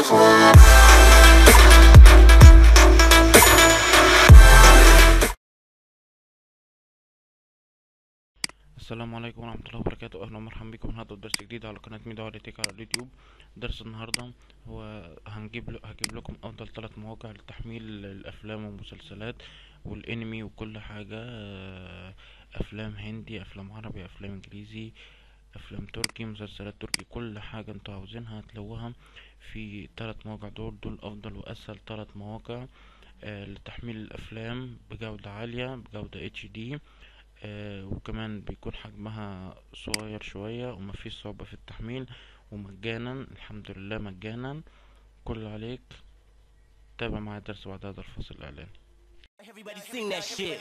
السلام عليكم ورحمة الله وبركاته أهلا ومرحبا بكم النهاردة في درس جديد على قناة ميدو تيك على اليوتيوب درس النهاردة هو هنجيب ل... هجيب لكم أفضل ثلاث مواقع لتحميل الأفلام والمسلسلات والأنمي وكل حاجة آه، أفلام هندي أفلام عربي أفلام إنجليزي أفلام تركي مسلسلات تركي كل حاجة انتوا عاوزينها هتلاقوها في ثلاث مواقع دول دول أفضل وأسهل ثلاث مواقع آه، لتحميل الأفلام بجودة عالية بجودة اتش دي آه وكمان بيكون حجمها صغير شوية ومفيش صعوبة في التحميل ومجانا الحمد لله مجانا كل اللي عليك تابع معايا الدرس بعد هذا الفصل الإعلاني Everybody sing that shit.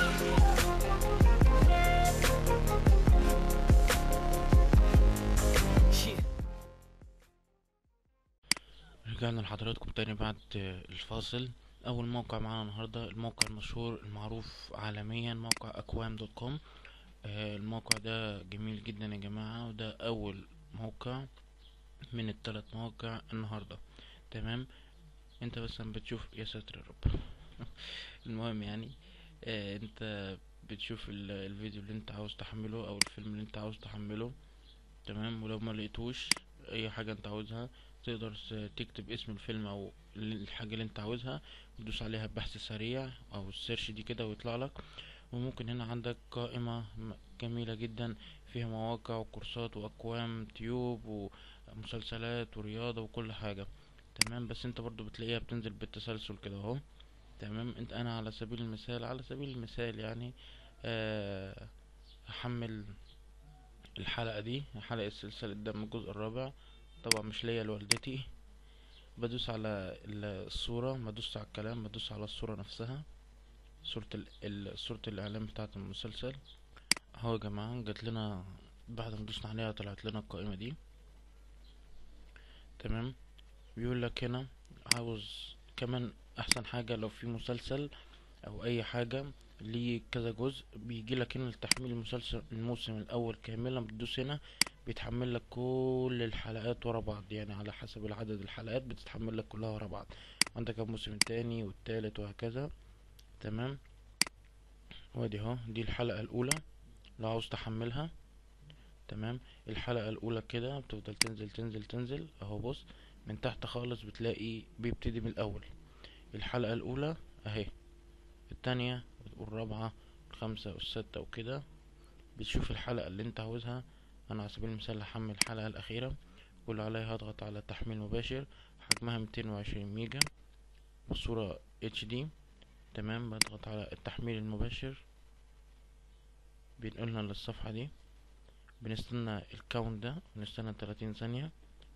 Shit. رجعنا لحضراتكم تاني بعد آه، الفاصل أول موقع معانا النهاردة الموقع المشهور المعروف عالميا موقع أكوام دوت كوم الموقع ده جميل جدا يا جماعة وده أول موقع من الثلاث مواقع النهاردة تمام انت بس عم بتشوف يا ساتر يا رب المهم يعني آه انت بتشوف ال- الفيديو اللي انت عاوز تحمله او الفيلم اللي انت عاوز تحمله تمام ولو ما لقيتوش اي حاجة انت عاوزها تقدر س- تكتب اسم الفيلم او ال- الحاجة اللي انت عاوزها وتدوس عليها بحث سريع او السيرش دي كده ويطلع لك وممكن هنا عندك قائمة م- جميلة جدا فيها مواقع وكورسات واكوام تيوب ومسلسلات ورياضة وكل حاجة تمام بس انت برضو بتلاقيها بتنزل بالتسلسل كده اهو تمام انت انا على سبيل المثال على سبيل المثال يعني آه، هحمل الحلقة دي حلقة سلسلة دم الجزء الرابع طبعا مش ليا لوالدتي بدوس على ال- الصورة ما بدوس على الكلام بدوس على الصورة نفسها صورة ال... ال... صورة الإعلان بتاعة المسلسل اهو يا جماعة جات لنا بعد ما دوسنا عليها طلعت لنا القائمة دي تمام بيقول لك هنا عاوز كمان احسن حاجة لو في مسلسل او اي حاجة ليه كذا جزء بيجي لك هنا لتحميل المسلسل الموسم الاول كاملا بتدوس هنا بيتحمل لك كل الحلقات ورا بعض يعني على حسب العدد الحلقات بتتحمل لك كلها ورا بعض عندك الموسم التاني والتالت وهكذا تمام وادي اهو دي الحلقة الاولى لو عاوز تحملها تمام الحلقة الاولى كده بتفضل تنزل تنزل تنزل اهو بص من تحت خالص بتلاقي بيبتدي من الاول الحلقة الاولى اهي التانية والرابعة الخامسة والستة وكده بتشوف الحلقة اللي انت عاوزها انا على سبيل المثال هحمل الحلقة الاخيرة كل عليها هضغط على تحميل مباشر حجمها ميتين وعشرين ميجا والصورة اتش دي تمام بضغط على التحميل المباشر بينقلنا للصفحة دي بنستنى الكاونت ده بنستنى تلاتين ثانية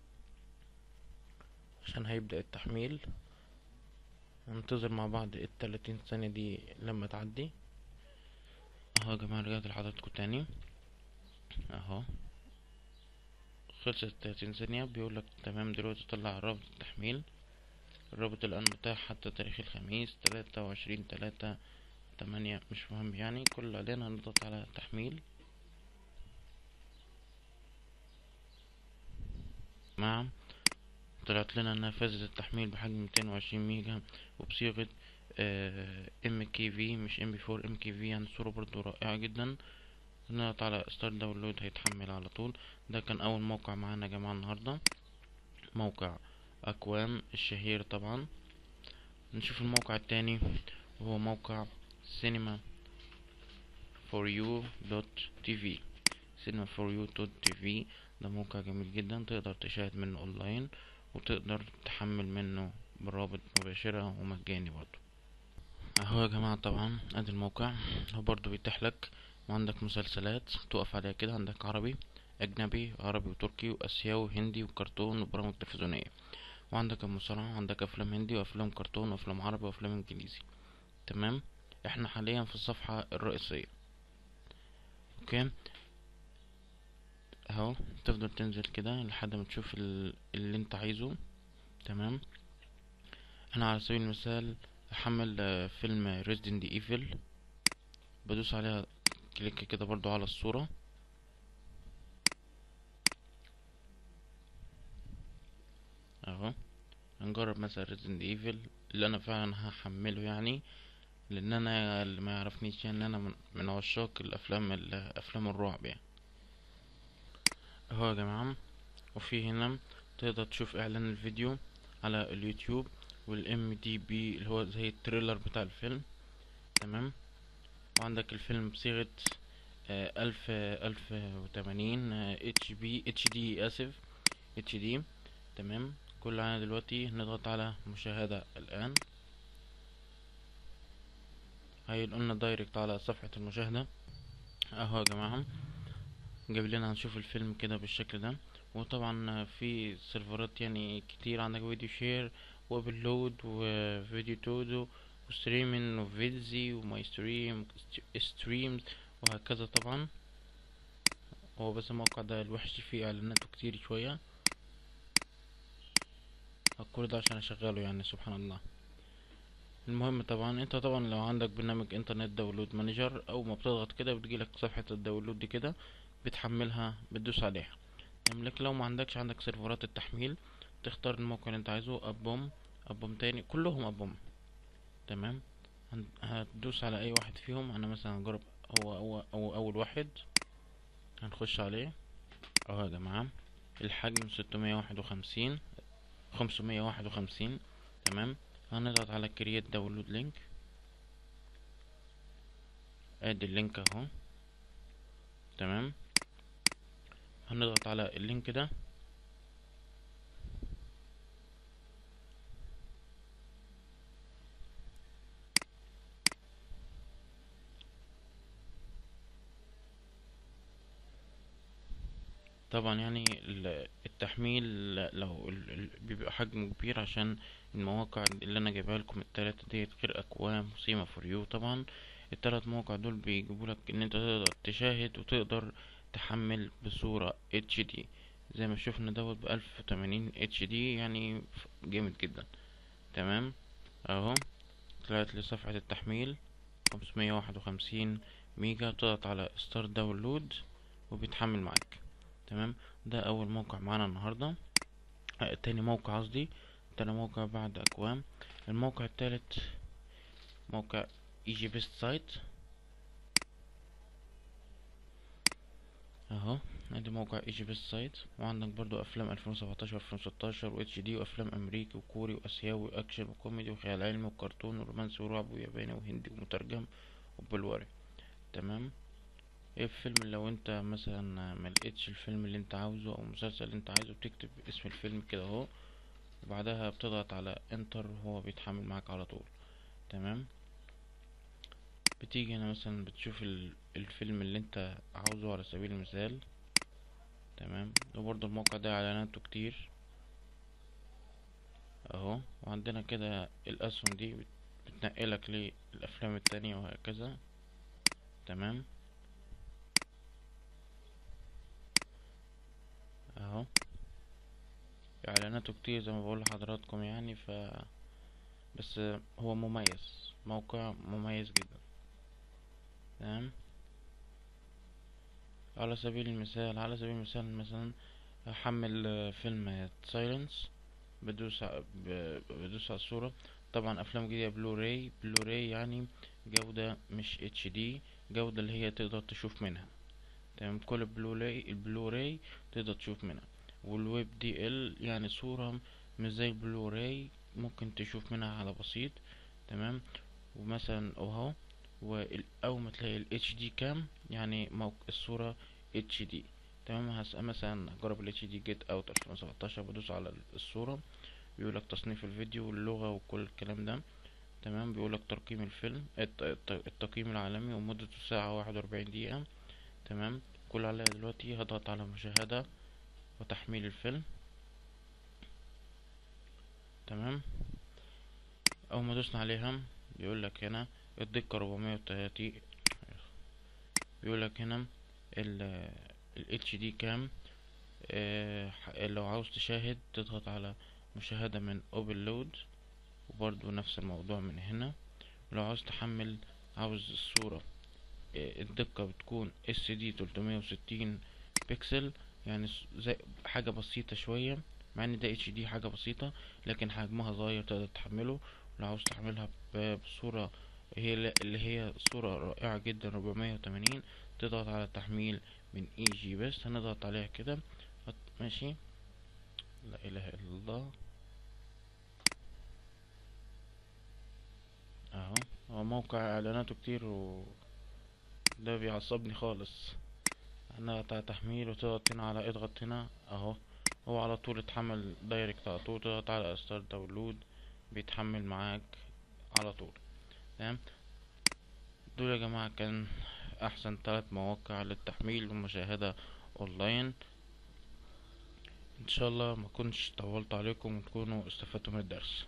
عشان هيبدأ التحميل ننتظر مع بعض التلاتين ثانية دي لما تعدي اهو يا جماعة رجعت لحضراتكم تاني اهو خلصت التلاتين ثانية بيقولك تمام دلوقتي طلع رابط التحميل الرابط الآن متاح حتى تاريخ الخميس تلاتة وعشرين تلاتة تمانية مش مهم يعني كل اللي علينا هنضغط على تحميل مع طلعت لنا نافذة التحميل بحجم 220 ميجا وبصيغة ام كي في مش ام بي 4 ام كي في يعني صورة برضو رائعة جدا نضغط على ستارت داونلود هيتحمل على طول ده كان اول موقع معانا يا جماعة النهاردة موقع اكوام الشهير طبعا نشوف الموقع التاني وهو موقع سينما for you dot tv cinema for you dot tv ده موقع جميل جدا تقدر تشاهد منه اونلاين وتقدر تحمل منه برابط مباشرة ومجاني برضو اهو يا جماعة طبعا ادي الموقع هو برضو بيتيح لك وعندك مسلسلات تقف عليها كده عندك عربي اجنبي عربي وتركي واسيوي وهندي وكرتون وبرامج تلفزيونية وعندك المصارعة وعندك افلام هندي وافلام كرتون وافلام عربي وافلام انجليزي تمام احنا حاليا في الصفحة الرئيسية اوكي اهو تفضل تنزل كده لحد ما تشوف ال- اللي انت عايزه تمام انا على سبيل المثال احمل آه، فيلم ريزيدنت ايفل بدوس عليها كليك كده برضو على الصورة اهو هنجرب مثلا ريزنت ايفل اللي انا فعلا هحمله يعني لان انا اللي ما يعرفنيش يعني انا من, من عشاق الافلام الافلام الرعب يعني اهو يا جماعه وفي هنا تقدر تشوف اعلان الفيديو على اليوتيوب والام دي بي اللي هو زي التريلر بتاع الفيلم تمام وعندك الفيلم بصيغة آه، ألف ألف وتمانين اتش بي اتش دي اسف اتش دي تمام كل علينا دلوقتي نضغط على مشاهدة الآن هينقلنا دايركت على صفحة المشاهدة اهو يا جماعة جايب لنا هنشوف الفيلم كده بالشكل ده وطبعا في سيرفرات يعني كتير عندك فيديو شير وابلود وفيديو تودو وستريمين وفيدزي وماي ستريم ستريمز وهكذا طبعا هو بس الموقع ده الوحش فيه اعلاناته كتير شوية كل ده عشان اشغله يعني سبحان الله المهم طبعا انت طبعا لو عندك برنامج انترنت داونلود مانجر او ما بتضغط كده بتجيلك صفحة الداونلود دي كده بتحملها بتدوس عليها تمام لكن لو ما عندكش عندك سيرفرات التحميل تختار الموقع اللي انت عايزه ابوم ابوم تاني كلهم ابوم تمام هن- هتدوس على اي واحد فيهم انا مثلا هجرب هو هو هو اول واحد هنخش عليه اهو يا جماعة الحجم ستمية واحد وخمسين خمسمية واحد وخمسين تمام هنضغط على كرييت داونلود لينك ادي اللينك اهو تمام هنضغط على اللينك ده طبعا يعني ال- التحميل لو ال- ال- بيبقى حجمه كبير عشان المواقع اللي انا جايبها لكم التلاتة ديت غير اكوام وسيما فور يو طبعا التلات مواقع دول بيجيبولك ان انت تقدر تشاهد وتقدر تحمل بصورة اتش دي زي ما شفنا دوت بألف وتمانين اتش دي يعني ف- جامد جدا تمام اهو طلعت لي صفحة التحميل خمسمية واحد وخمسين ميجا تضغط على ستارت داونلود وبيتحمل معاك تمام ده اول موقع معانا النهارده آه، تاني موقع قصدي تاني موقع بعد اكوام الموقع التالت موقع ايجي بيست سايت اهو ادي موقع ايجي بيست سايت وعندك برضو افلام 2017 2016 واتش دي وافلام امريكي وكوري واسيوي واكشن وكوميدي وخيال علمي وكرتون ورومانسي ورعب وياباني وهندي ومترجم وبلوري تمام ايه الفيلم لو انت مثلا ما لقيتش الفيلم اللي انت عاوزه او المسلسل اللي انت عايزه بتكتب اسم الفيلم كده اهو وبعدها بتضغط على انتر وهو بيتحمل معاك على طول تمام بتيجي هنا مثلا بتشوف ال- الفيلم اللي انت عاوزه على سبيل المثال تمام وبرضه الموقع ده اعلاناته كتير اهو وعندنا كده الاسهم دي بت- بتنقلك للافلام التانية وهكذا تمام اهو اعلاناته كتير زي ما بقول لحضراتكم يعني ف بس هو مميز موقع مميز جدا تمام على سبيل المثال على سبيل المثال مثلا احمل آه، فيلم سايلنس بدوس ع- ب- بدوس على الصورة طبعا افلام جديدة بلوراي بلوراي يعني جودة مش اتش دي جودة اللي هي تقدر تشوف منها تمام كل بلوراي البلوراي تقدر تشوف منها والويب دي ال يعني صورة مش زي البلوراي ممكن تشوف منها على بسيط تمام ومثلا اهو وال- اول ما تلاقي ال HD كام يعني موق... الصورة HD تمام هس... مثلا اجرب ال HD جيت اوت 2017 بدوس على الصورة بيقولك تصنيف الفيديو واللغة وكل الكلام ده تمام بيقولك ترقيم الفيلم الت... الت... التقييم العالمي ومدته ساعة واحد وأربعين دقيقة تمام كل عليا دلوقتي هضغط على مشاهدة وتحميل الفيلم تمام اول ما دوسنا عليها بيقولك هنا الدقة 430 بيقولك هنا ال ال HD كام آه ح- لو عاوز تشاهد تضغط على مشاهدة من Overload وبرضو نفس الموضوع من هنا ولو عاوز تحمل عاوز الصورة آه، الدقة بتكون SD 360 بكسل يعني س- زي حاجة بسيطة شوية مع ان ده اتش دي حاجة بسيطة لكن حجمها صغير تقدر تحمله لو عاوز تحملها ب- بصورة هي اللي هي صورة رائعة جدا 480 تضغط على تحميل من اي جي بس هنضغط عليها كده هت- ماشي لا اله الا الله اهو هو موقع اعلاناته كتير و ده بيعصبني خالص انا بتاع تحميل وتضغط هنا على اضغط هنا اهو هو على طول اتحمل دايركت على طول تضغط على ستارت داونلود بيتحمل معاك على طول تمام دول يا جماعة كان احسن ثلاث مواقع للتحميل والمشاهدة اونلاين ان شاء الله ما كنتش طولت عليكم وتكونوا استفدتوا من الدرس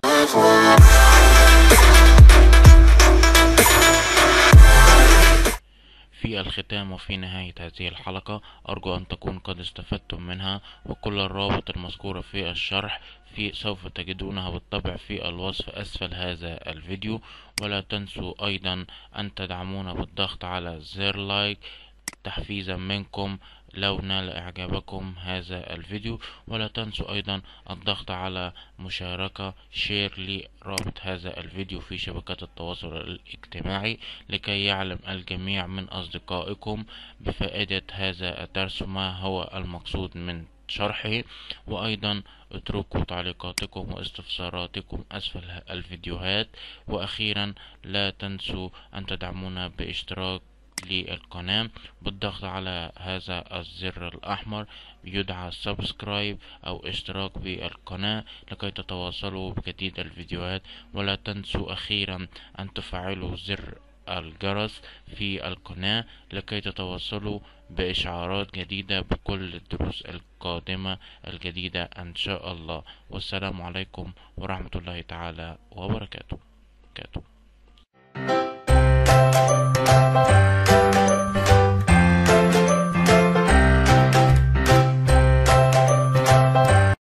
في الختام وفي نهاية هذه الحلقة أرجو أن تكون قد استفدتم منها وكل الروابط المذكورة في الشرح في سوف تجدونها بالطبع في الوصف أسفل هذا الفيديو ولا تنسوا أيضا أن تدعمونا بالضغط على زر لايك تحفيزا منكم لو نال إعجابكم هذا الفيديو ولا تنسوا أيضا الضغط على مشاركة شير لرابط هذا الفيديو في شبكات التواصل الاجتماعي لكي يعلم الجميع من أصدقائكم بفائدة هذا الدرس وما هو المقصود من شرحه وأيضا اتركوا تعليقاتكم واستفساراتكم أسفل الفيديوهات وأخيرا لا تنسوا أن تدعمونا باشتراك للقناة بالضغط على هذا الزر الأحمر يدعى سبسكرايب أو اشتراك بالقناة لكي تتواصلوا بجديد الفيديوهات ولا تنسوا أخيرا أن تفعلوا زر الجرس في القناة لكي تتواصلوا بإشعارات جديدة بكل الدروس القادمة الجديدة إن شاء الله والسلام عليكم ورحمة الله تعالى وبركاته